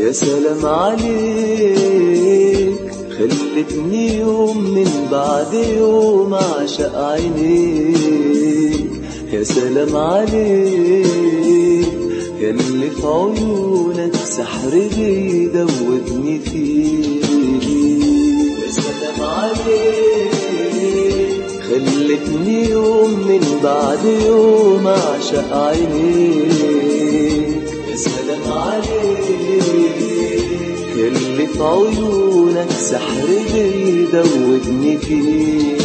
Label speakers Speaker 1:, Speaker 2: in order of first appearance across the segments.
Speaker 1: يا سلام عليك خلتني يوم من بعد يوم أعشق عينيك يا سلام عليك ياللي في عيونك سحر بيدوبني فيك يا سلام عليك خلتني يوم من بعد يوم أعشق عينيك يا سلام عليك ياللي في عيونك سحر بيدوبني فيك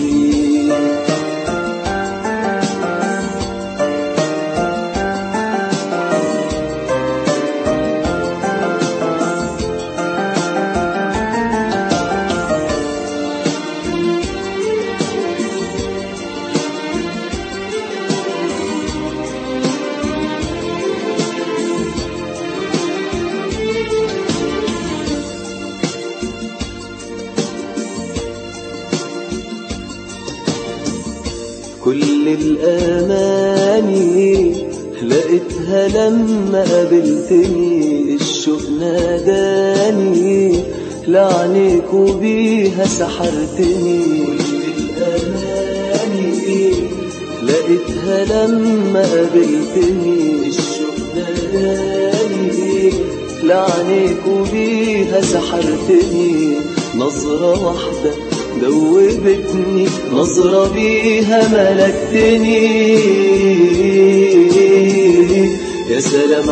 Speaker 1: كل الأماني لقيتها لما قابلتني الشوق ناداني لعنيك وبيها سحرتني كل الأماني لقيتها لما قابلتني الشوق ناداني لعنيك وبيها سحرتني نظرة واحدة دوبتني نظرة بيها ملكتني يا سلام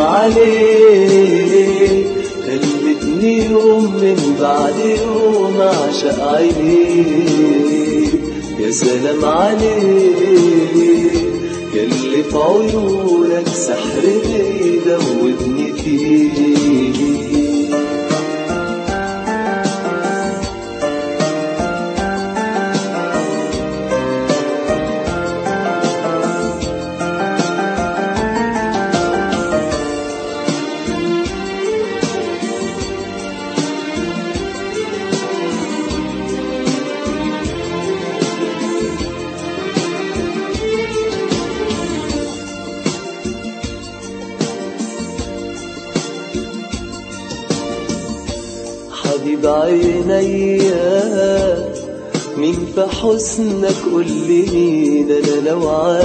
Speaker 1: عليك خلتني يوم من بعد يوم أعشق عينيك يا سلام عليك ياللي في عيونك سحر بيدوبني فيك حبيب عينيا مين في حسنك قول لي مين انا لو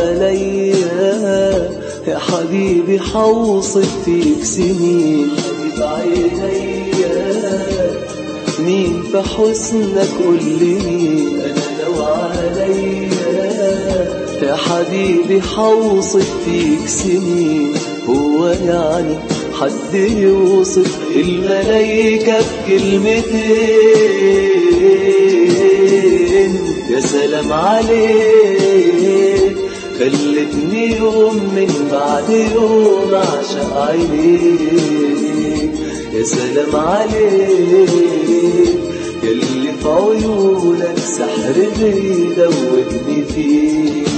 Speaker 1: عليا يا حبيبي حوصف فيك سنين حبيب عينيا مين في حسنك قول لي مين انا لو عليا يا حبيبي حوصف فيك سنين هو يعني حد يوصف الملايكة بكلمتين يا سلام عليك خلتني يوم من بعد يوم أعشق عينيك يا سلام عليك ياللي في عيونك سحر بيدوبني فيك